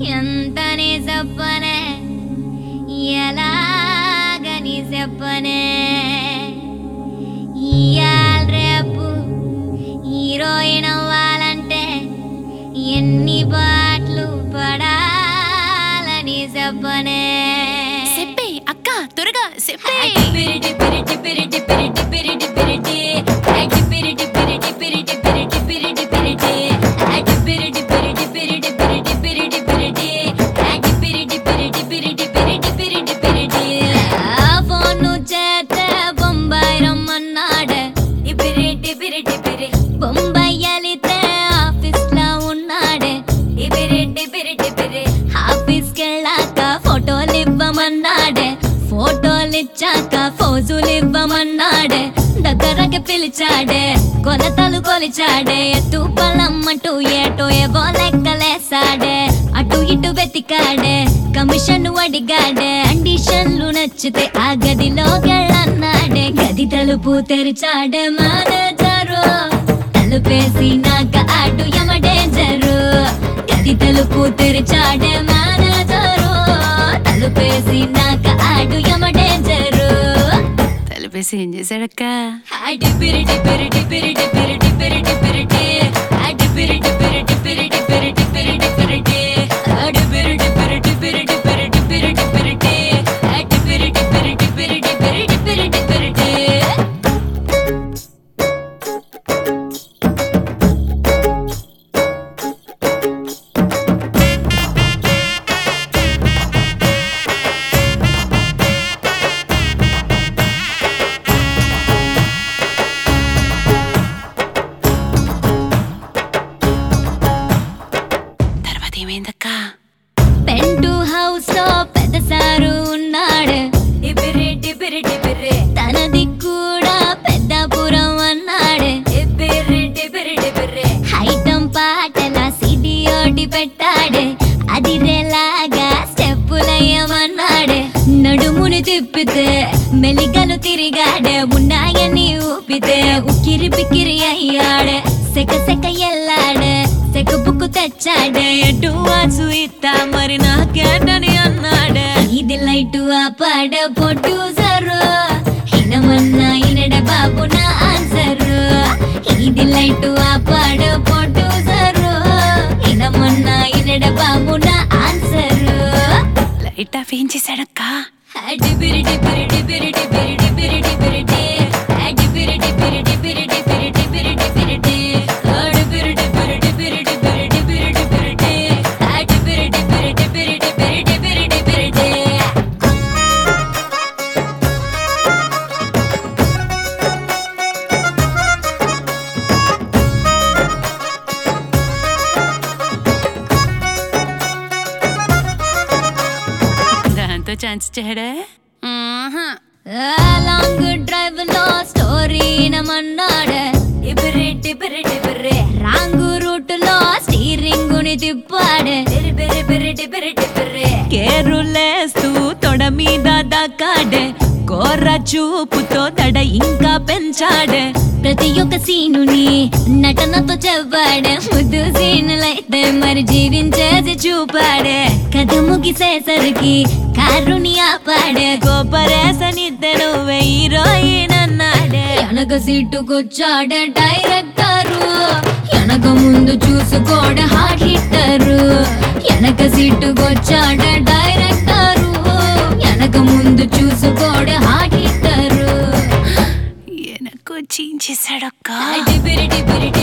ఎంతని చెప్పనే ఎలాగని చెప్పనే ఇయాల రేపు హీరోయిన్ అవ్వాలంటే ఎన్ని పాటలు పడాలని చెప్పనే చెప్పే అక్క త్వరగా చెప్పే ఫోను చేతే బొంబాయి రమ్మన్నాడే బొంబాయి వెళితే ఆఫీస్ లో ఉన్నాడే ఆఫీస్ కెళ్ళాక ఫోటోలు ఇవ్వమన్నాడే ఫోటోలు ఇచ్చాక ఫోజులు ఇవ్వమన్నాడే దగ్గరకి పిలిచాడే కొలతలు కొలిచాడే ఎత్తు బలమ్మంటూ ఏటో ఏవో లెక్కలేసాడే అటు ఇటు వెతికాడే కమిషన్ అడిగాడే కండిషన్లు నచ్చితే ఆ గదిలో గెళ్ళన్నాడే గది తలుపు తెరిచాడే మేనేజరు తలుపేసి నాక ఆడు యమడేంజరు గది తలుపు తెరిచాడే మేనేజరు తలుపేసి నాక ఆడు యమడేంజరు తలుపేసి ఏం చేశాడక్క తర్వాత ఏమైందక్క పెంటు హౌస్ లో పెద్ద సారు ఉన్నాడు తనది కూడా పెద్దపురం అన్నాడు హైటం పాటల సిడి ఓటి పెట్టాడు అది రేలాగా స్టెప్పులయ్యమన్నాడు నడుముని తిప్పితే మెలికలు తిరిగాడు ఉన్నాయని ఊపితే ఉక్కిరి పిక్కిరి అయ్యాడు సెక సెక ఎల్లాడు సెక బుక్కు తెచ్చాడు ఎటు వాసు ఇత్తా మరి నాకేటని అన్నాడు ఇది లైటు ఆపాడ పొట్టు సరు హినమన్నా ఇనడ బాబు నా ఆన్సరు ఇది లైటు ఆపాడ పొట్టు సరు హినమన్నా ఇనడ బాబు నా ఆన్సరు లైట్ ఆఫ్ ఏం చేశాడక్క దాంతో ఛాన్స్ ఇచ్చాడా ఆహా. లాంగ్ డ్రైవ్ లో స్టోరీ నమన్నాడు రాంగు రూట్ లో స్టీరింగ్ ని తిప్పాడు కేరులేస్తూ తొడ మీద దాకాడే కోర్ర చూపుతో తడ ఇంకా పెంచాడే ప్రతి ఒక్క సీనుని నటనతో చెప్పాడు ముద్దు సీనులైతే మరి జీవించేది చూపాడే కథ ముగిసేసరికి కారుని ఆపాడే గోపరేసనిద్దరు హీరోయిన్ అన్నాడే వెనక సీటుకొచ్చాడే డైరెక్టరు వెనక ముందు చూసుకోడ హార్ట్ హిట్టరు వెనక సీటుకొచ్చాడే డైరెక్టరు వెనక ముందు చూసుకోడ హార్ట్ హిట్టరు వెనక్కు చీంచేశాడక్క డిబిరి డిబిరి